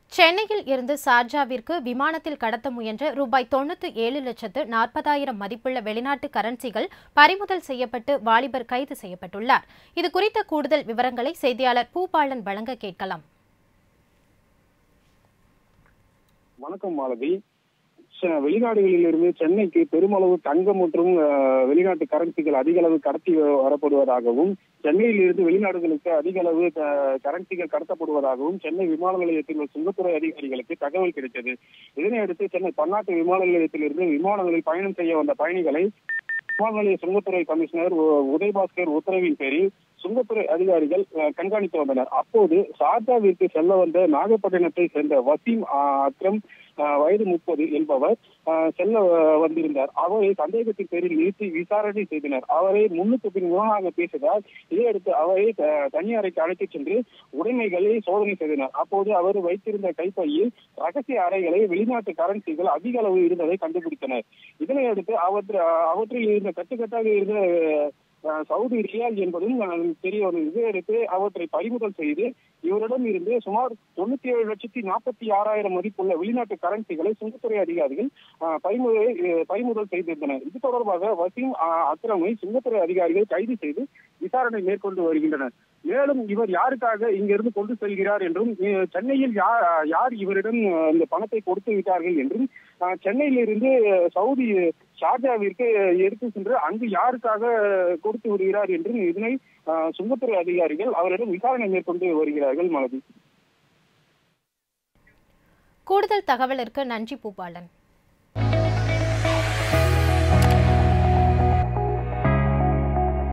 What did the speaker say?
சென்னையில் இருந்து சார்ஜாவிற்கு விமானத்தில் கடத்த முயன்ற ரூபாய் தொண்ணூற்று ஏழு லட்சத்து நாற்பதாயிரம் மதிப்புள்ள வெளிநாட்டு கரன்சிகள் பறிமுதல் செய்யப்பட்டு வாலிபர் கைது செய்யப்பட்டுள்ளார் இது குறித்த கூடுதல் விவரங்களை செய்தியாளர் பூபாலன் வழங்க கேட்கலாம் வணக்கம் மாலதி செ- வெளிநாடுகளில் இருந்து சென்னைக்கு பெருமளவு தங்கம் மற்றும் அஹ், வெளிநாட்டு கரன்சிகள் அதிக அளவு கடத்தி வ- வரப்படுவதாகவும் சென்னையில் இருந்து வெளிநாடுகளுக்கு அதிக அளவு க- கரன்சிகள் கடத்தப்படுவதாகவும் சென்னை விமான நிலையத்தில் உள்ள சுங்கத்துறை அதிகாரிகளுக்கு தகவல் கிடைத்தது இதனை அடுத்து சென்னை பன்னாட்டு விமான நிலையத்திலிருந்து விமானங்களில் பயணம் செய்ய வந்த பயணிகளை விமான நிலைய சுங்கத்துறை கமிஷனர் உ- உதயபாஸ்கர் உத்தரவின் பேரில் சுங்கத்துறை அதிகாரிகள் அஹ், கண்காணித்து வந்தனர் அப்போது ஷார்ஜாவிற்கு செல்ல வந்த நாகப்பட்டினத்தை சேர்ந்த வசீம் அஹ், அக்ரம் அஹ், வயது முப்பது என்பவர் அஹ், செல்ல அஹ், வந்திருந்தார் அவரை சந்தேகத்தின் பேரில் நிறுத்தி விசாரணை செய்தனர் அவரை முன்னுக்கு பின் முரணாக பேசியதால் இதையடுத்து அவரை அஹ், தனி அறைக்கு அழைத்துச் சென்று உடைமைகளை சோதனை செய்தனர் அப்போது அவர் வைத்திருந்த கைப்பையில் ரகசிய அறைகளை வெளிநாட்டு கரன்சிகள் அதிக அளவு இருந்ததை கண்டுபிடித்தனர் இதனை அடுத்து அவற்று அவற்றில் இருந்த கட்டுக்கட்டாக இருந்த அஹ், சவுதி ரியால் என்பதும் அஹ், தெரிய வந்தது இதையடுத்து அவற்றை பறிமுதல் செய்து இவரிடம் இருந்து சுமார் தொண்ணூத்தி ஏழு லட்சத்தி நாற்பத்தி ஆறாயிரம் மதிப்புள்ள வெளிநாட்டு கரன்சிகளை சுங்கத்துறை அதிகாரிகள் அஹ், பறிமுதல் அஹ், பறிமுதல் செய்திருந்தனர் இது தொடர்பாக வசீம் அஹ், அக்ரமை சுங்கத்துறை அதிகாரிகள் கைது செய்து விசாரணை மேற்கொண்டு வருகின்றனர் மேலும் இவர் யாருக்காக இங்கிருந்து கொண்டு செல்கிறார் என்றும் அஹ், சென்னையில் யார் யார் இவரிடம் அஹ், இந்த பணத்தை கொடுத்து விட்டார்கள் என்றும் அஹ், சென்னையிலிருந்து சவுதி ஷார்ஜாவிற்கு எடுத்து சென்று அங்கு யாருக்காக கொடுத்து விடுகிறார் என்றும் இதனை அஹ், சுங்கத்துறை அதிகாரிகள் அவரிடம் விசாரணை மேற்கொண்டு வருகிறார்கள் மனதி கூடுதல் தகவலிற்கு நன்றி பூபாலன்